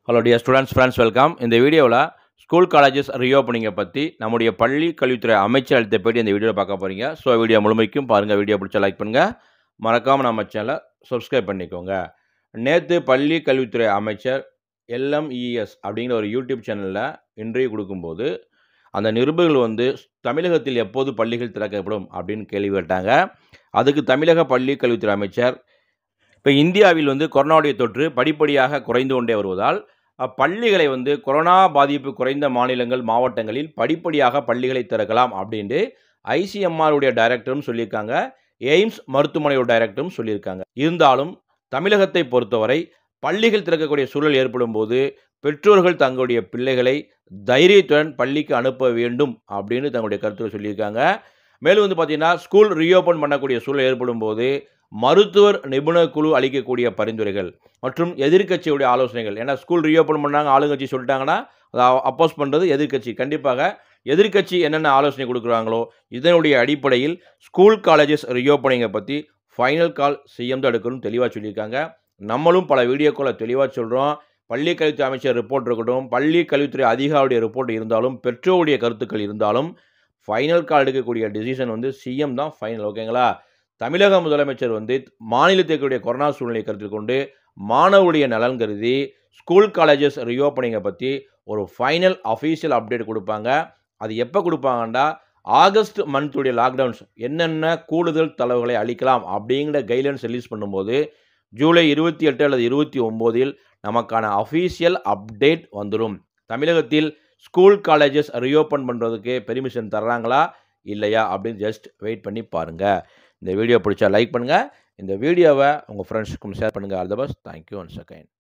hello dear students friends welcome இந்த வீடியோவில் school colleges ரீஓப்பனிங்கை பற்றி நம்முடைய பள்ளி கல்வித்துறை அமைச்சர் அளித்த பேட்டி இந்த வீடியோவில் பார்க்க போகிறீங்க ஸோ வீடியோ முழுமைக்கும் பாருங்கள் வீடியோ பிடிச்சா லைக் பண்ணுங்கள் மறக்காமல் நம்ம சேனலை சப்ஸ்கிரைப் பண்ணிக்கோங்க நேற்று பள்ளி கல்வித்துறை அமைச்சர் எல்எம்இஎஸ் அப்படிங்கிற ஒரு யூடியூப் சேனலில் இன்டர்வியூ கொடுக்கும்போது அந்த நிருபர்கள் வந்து தமிழகத்தில் எப்போது பள்ளிகள் திறக்கப்படும் அப்படின்னு கேள்வி கேட்டாங்க அதுக்கு தமிழக பள்ளி கல்வித்துறை அமைச்சர் இப்போ இந்தியாவில் வந்து கொரோனாவுடைய தொற்று படிப்படியாக குறைந்து கொண்டே வருவதால் பள்ளிகளை வந்து கொரோனா பாதிப்பு குறைந்த மாநிலங்கள் மாவட்டங்களில் படிப்படியாக பள்ளிகளை திறக்கலாம் அப்படின்ட்டு ஐசிஎம்ஆருடைய டைரக்டரும் சொல்லியிருக்காங்க எய்ம்ஸ் மருத்துவமனையோட டைரக்டரும் சொல்லியிருக்காங்க இருந்தாலும் தமிழகத்தை பொறுத்தவரை பள்ளிகள் திறக்கக்கூடிய சூழல் ஏற்படும் போது பெற்றோர்கள் தங்களுடைய பிள்ளைகளை தைரியத்துடன் பள்ளிக்கு அனுப்ப வேண்டும் அப்படின்னு தங்களுடைய கருத்துக்கள் சொல்லியிருக்காங்க மேலும் வந்து பார்த்திங்கன்னா ஸ்கூல் ரீஓப்பன் பண்ணக்கூடிய சூழல் ஏற்படும் போது மருத்துவர் நிபுணர் குழு அளிக்கக்கூடிய பரிந்துரைகள் மற்றும் எதிர்க்கட்சியுடைய ஆலோசனைகள் ஏன்னா ஸ்கூல் ரீஓப்பன் பண்ணாங்க ஆளுங்கட்சி சொல்லிட்டாங்கன்னா அதை அப்போஸ் பண்ணுறது எதிர்க்கட்சி கண்டிப்பாக எதிர்க்கட்சி என்னென்ன ஆலோசனை கொடுக்குறாங்களோ இதனுடைய அடிப்படையில் ஸ்கூல் காலேஜஸ் ரீஓப்பனிங்கை பற்றி ஃபைனல் கால் சிஎம் தான் எடுக்கணும்னு தெளிவாக சொல்லியிருக்காங்க நம்மளும் பல வீடியோக்களை தெளிவாக சொல்கிறோம் பள்ளி கல்வித்துறை அமைச்சர் ரிப்போர்ட் இருக்கட்டும் பள்ளி கல்வித்துறை அதிகாரியுடைய ரிப்போர்ட் இருந்தாலும் பெற்றோருடைய கருத்துக்கள் இருந்தாலும் ஃபைனல் கால் எடுக்கக்கூடிய டிசிஷன் வந்து சிஎம் தான் ஃபைனல் ஓகேங்களா தமிழக முதலமைச்சர் வந்து மாநிலத்திற்குரிய கொரோனா சூழ்நிலை கருத்தில் கொண்டு மாணவருடைய நலன் கருதி ஸ்கூல் காலேஜஸ் ரீஓப்பனிங்கை பற்றி ஒரு ஃபைனல் அஃபீஷியல் அப்டேட் கொடுப்பாங்க அது எப்போ கொடுப்பாங்கன்னா ஆகஸ்ட் மந்த்துடைய லாக்டவுன்ஸ் என்னென்ன கூடுதல் தளவுகளை அளிக்கலாம் அப்படிங்கிற கைட்லைன்ஸ் ரிலீஸ் பண்ணும்போது ஜூலை இருபத்தி எட்டு அல்லது இருபத்தி ஒம்போதில் நமக்கான அஃபீஷியல் அப்டேட் வந்துடும் தமிழகத்தில் ஸ்கூல் காலேஜஸ் ரீஓப்பன் பண்ணுறதுக்கு பெர்மிஷன் தர்றாங்களா இல்லையா அப்படின்னு ஜஸ்ட் வெயிட் பண்ணி பாருங்கள் இந்த வீடியோ பிடிச்சா லைக் பண்ணுங்கள் இந்த வீடியோவை உங்கள் ஃப்ரெண்ட்ஸுக்கும் ஷேர் பண்ணுங்கள் all the best thank you one second